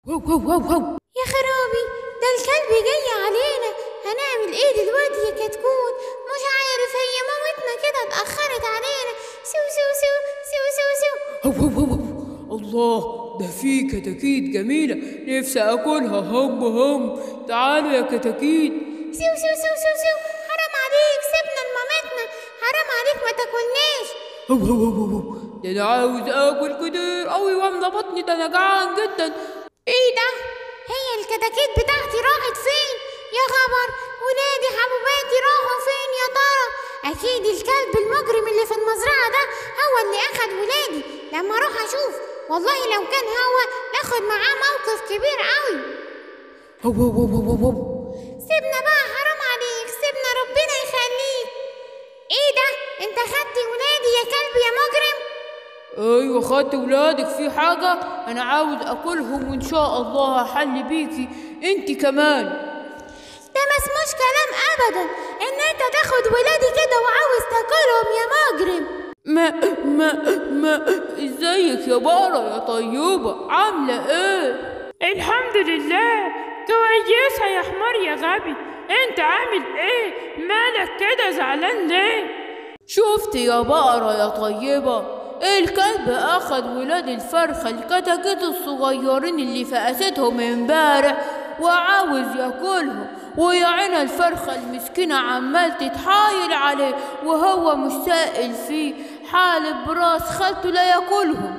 واو واو واو واو يا خرابي ده الكلب جاي علينا هنعمل ايه دلوقتي يا كتكوت مش عارف هي مامتنا كده اتأخرت علينا سو سو سو سو سو سو هو هو هو هو. الله ده في كتاكيت جميلة نفسي أكلها هم هم تعالوا يا كتاكيت سو سو سو سو سو حرام عليك سيبنا لمامتنا حرام عليك ما تاكلناش هو هو هو هو ده أنا عاوز آكل كتير أوي واملى بطني ده أنا جعان جدا ايه ده هي الكتاكيت بتاعتي راحت فين يا خبر ولادي حبوباتي راحوا فين يا ترى اكيد الكلب المجرم اللي في المزرعه ده هو اللي اخد ولادي لما اروح اشوف والله لو كان هو ناخد معاه موقف كبير قوي هو هو هو هو هو سيبنا بقى حرام عليك سيبنا ربنا يخليك ايه ده انت خدت ولادي يا كلب يا مجرم أيوة خدت ولادك في حاجة أنا عاوز أكلهم وإن شاء الله هحل بيكي أنت كمان ده ما اسموش كلام ابدا ان انت تاخد ولادي كده وعاوز تاكلهم يا مجرم ما ما ما ازيك يا بارة يا طيبة عاملة ايه؟ الحمد لله كويسة يا حمار يا غبي انت عامل ايه مالك كده زعلان ليه شفت يا بقرة يا طيبة الكلب أخد ولاد الفرخة الكتاكيت الصغيرين اللي فقستهم امبارح وعاوز ياكلهم ويا عينها الفرخة المسكينة عمال تتحايل عليه وهو مش سائل فيه حالب براس خالته لا ياكلهم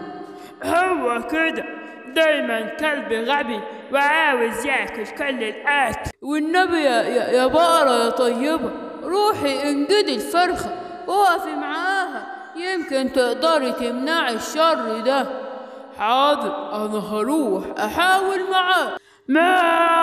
هو كده دايما كلب غبي وعاوز ياكل كل الاكل والنبي يا, يا, يا بقرة يا طيبة روحي انجدي الفرخة وقفي معاها يمكن تقدري تمنعي الشر ده حاضر انا هروح احاول معاه ما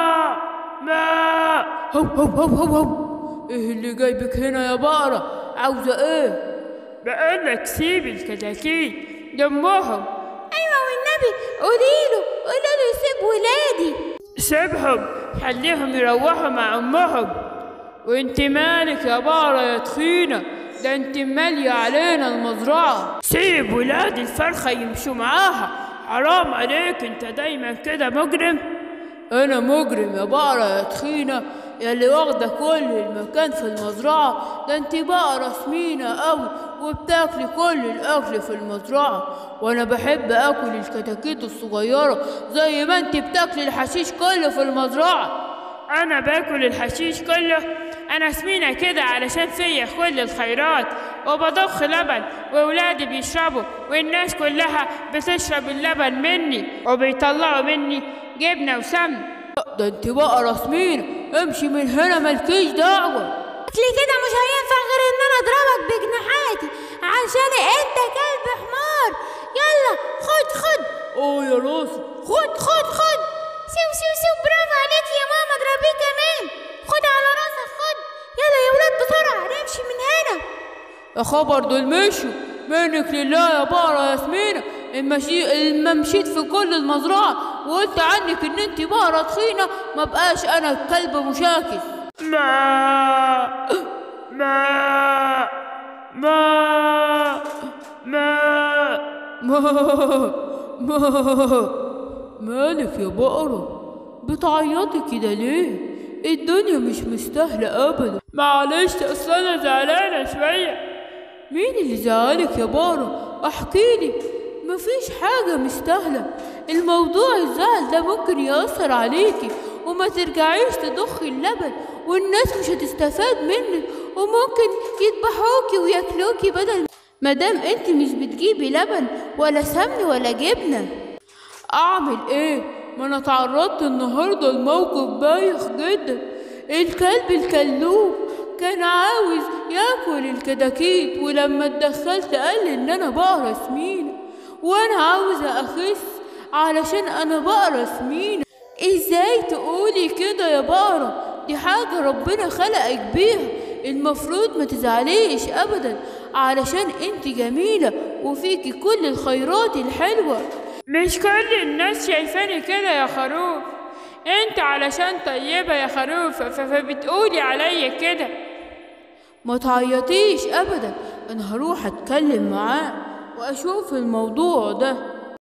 ما هو هو هو هو هو ايه اللي جايبك هنا يا بقرة عاوزة ايه بقولك سيب الكتاكيت جنبهم ايوه والنبي قوليله قوليله يسيب ولادي سيبهم خليهم يروحوا مع امهم وانت مالك يا بقرة يا تخينة ده انت مالية علينا المزرعة سيب ولاد الفرخة يمشوا معاها حرام عليك انت دايما كده مجرم انا مجرم يا بقرة يا تخينة يا اللي واخدة كل المكان في المزرعة ده انت بقرة سمينة قوي وبتاكلي كل الاكل في المزرعة وانا بحب اكل الكتاكيت الصغيرة زي ما انت بتاكلي الحشيش كله في المزرعة انا باكل الحشيش كله انا سمينة كده علشان فيا كل الخيرات وبضخ لبن وولادي بيشربوا والناس كلها بتشرب اللبن مني وبيطلعوا مني جبنة وسمن ده انت بقرة سمينة امشي من هنا مالكيش دعوة شكلي كده مش هينفع غير ان انا اضربك بجناحاتي عشان انت كلب حمار يلا خد خد اه يا راسي خد خد خد سيو سيو سيو برافو عليك يا ماما اضربيه كمان خد على راسك خد يلا يا ولاد بسرعة نمشي من هنا يا خبر دول مشوا منك لله يا بقرة يا سمينة المشي اما مشيت في كل المزرعة وقلت عنك ان انت بقرة تخينة ما بقاش انا كلب مشاكس ما ما ما ما ما ما مالك يا بقرة بتعيطي كده ليه الدنيا مش مستاهلة ابدا معلش اصل انا زعلانة شوية مين اللي زعلك يا بارة احكيلي مفيش حاجة مستاهلة الموضوع الزعل ده ممكن يأثر عليكي وما ترجعيش تضخي اللبن والناس مش هتستفاد منك وممكن يذبحوكي وياكلوكي بدل مادام انت مش بتجيبي لبن ولا سمن ولا جبنة اعمل ايه ما انا تعرضت النهارده لموقف بايخ جدا الكلب الكلوب كان عاوز ياكل الكتاكيت ولما اتدخلت قال لي ان انا بقرة سمينة وانا عاوزة اخس علشان انا بقرة سمينة ازاي تقولي كده يا بقرة دي حاجة ربنا خلقك بيها المفروض ما تزعليش ابدا علشان انت جميلة وفيكي كل الخيرات الحلوة مش كل الناس شايفاني كده يا خروف انت علشان طيبة يا خروف ف- فبتقولي عليا كده ما تعيطيش ابدا انا هروح اتكلم معاه واشوف الموضوع ده